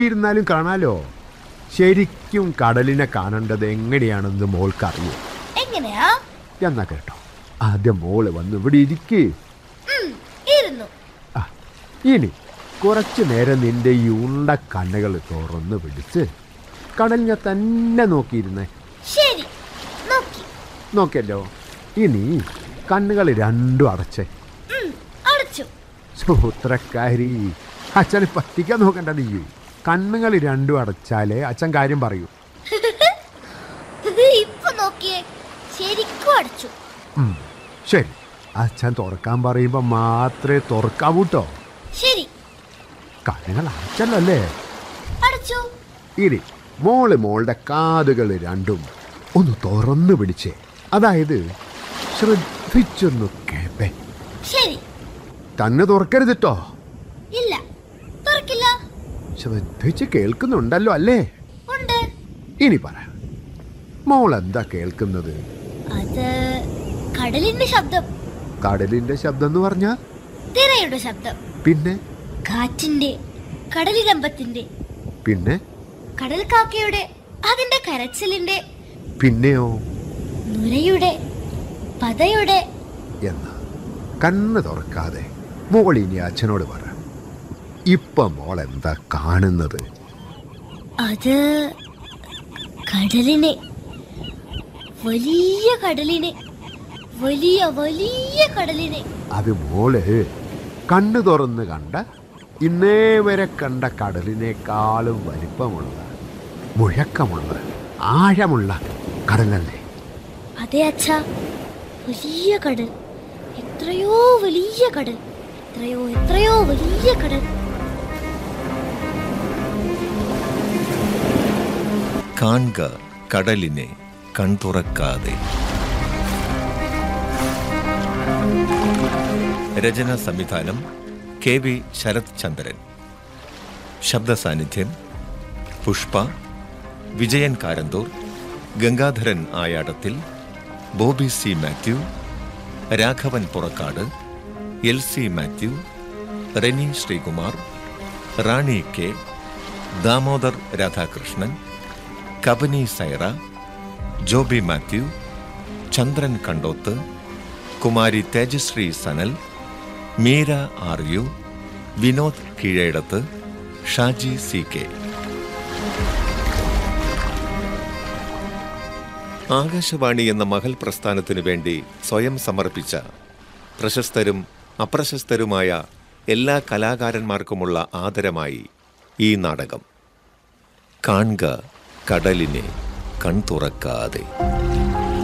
ഇരുന്നാലും കാണാലോ ശരിക്കും കടലിനെ കാണേണ്ടത് എങ്ങനെയാണെന്ന് മോൾക്കറിയോ എങ്ങനെയാ എന്നാ കേട്ടോ ആദ്യം മോള് വന്ന് ഇവിടെ ഇരിക്കേ ഉം, ഇരുന്നു ആ, ഇനി കുറച്ചു നേരം നിന്റെ ഈ ഉണ്ട കണ്ണുകൾ തുറന്ന് പിടിച്ച് കടലിനെ തന്നെ നോക്കിയിരുന്നേ ശരി നോക്കി നോക്കിയല്ലോ ഇനി കണ്ണുകൾ രണ്ടും അടച്ചേ ഉം, അടച്ചു സൂത്രക്കാരി അച്ഛനെ പറ്റിക്കാൻ നോക്കണ്ട നീ കണ്ണുകൾ രണ്ടും അടച്ചാലേ അച്ഛൻ കാര്യം പറയൂ ഇപ്പൊ നോക്കിയേ ശരിക്കും അടച്ചു ഉം, ശരി അച്ഛൻ തുറക്കാൻ പറയുമ്പോൾ മാത്രമേ തുറക്കാവൂ കേട്ടോ ശരി കണ്ണുകൾ അടച്ചല്ലോ അല്ലേ അടച്ചു ഇനി മോള് മോളുടെ കാതുകൾ രണ്ടും ഒന്ന് തുറന്നു പിടിച്ചേ അതായത് ശ്രദ്ധിച്ചൊന്ന് കേപ്പേ ശരി തന്നെ തുറക്കരുത് കേട്ടോ ഇല്ല തുറക്കില്ല ശ്രദ്ധിച്ച് കേൾക്കുന്നുണ്ടല്ലോ അല്ലേ ഉണ്ട് ഇനി പറ മോൾ എന്താ കേൾക്കുന്നത് അത് കടലിന്റെ ശബ്ദം കടലിന്റെ ശബ്ദം എന്ന് പറഞ്ഞാ തിരയുടെ ശബ്ദം പിന്നെ കാറ്റിന്റെ കടലിരമ്പത്തിന്റെ പിന്നെ കടൽ കാക്കയുടെ അതിന്റെ കരച്ചിലിന്റെ പിന്നെയോ നുരയുടെ പതയുടെ എന്ന് കണ്ണ് തുറക്കാതെ മോൾ ഇനി അച്ഛനോട് പറ ഇപ്പൊ മോൾ എന്താ കാണുന്നത് അത് കടലിനെ വലിയ കടലിനെ വലിയ വലിയ കടലിനെ അത് മോള് കണ്ണു തുറന്ന് കണ്ട ഇന്നേ വരെ കണ്ട കടലിനേക്കാളും വലിപ്പമുള്ള മുഴക്കമുള്ള ആഴമുള്ള കടലല്ലേ അതെ അച്ഛ വലിയ കടൽ എത്രയോ വലിയ കടൽ എത്രയോ എത്രയോ വലിയ കടൽ കാൺക കടലിനെ കൺതുറക്കാതെ രചന സംവിധാനം കെ വി ശരത് ചന്ദ്രൻ ശബ്ദ സാന്നിധ്യം Pushpa Vijayan Karanthur Gangadharan Ayadathil Bobby C Mathew Raghavan Purakkad L C Mathew Reni Sreekumar Rani K Damodar Radhakrishnan Kabani Saira Joby Mathew Chandran Kandoth Kumari Tejashree Sanal Meera R U Vinod Keezhedath Shaji C K Akashvani എന്ന മഹൽ പ്രസ്ഥാനത്തിനു വേണ്ടി സ്വയം സമർപ്പിച്ച പ്രശസ്തരും അപ്രശസ്തരുമായ എല്ലാ കലാകാരന്മാർക്കുമുള്ള ആദരമായി ഈ നാടകം കാൺക കടലിനെ കൺതുറക്കാതെ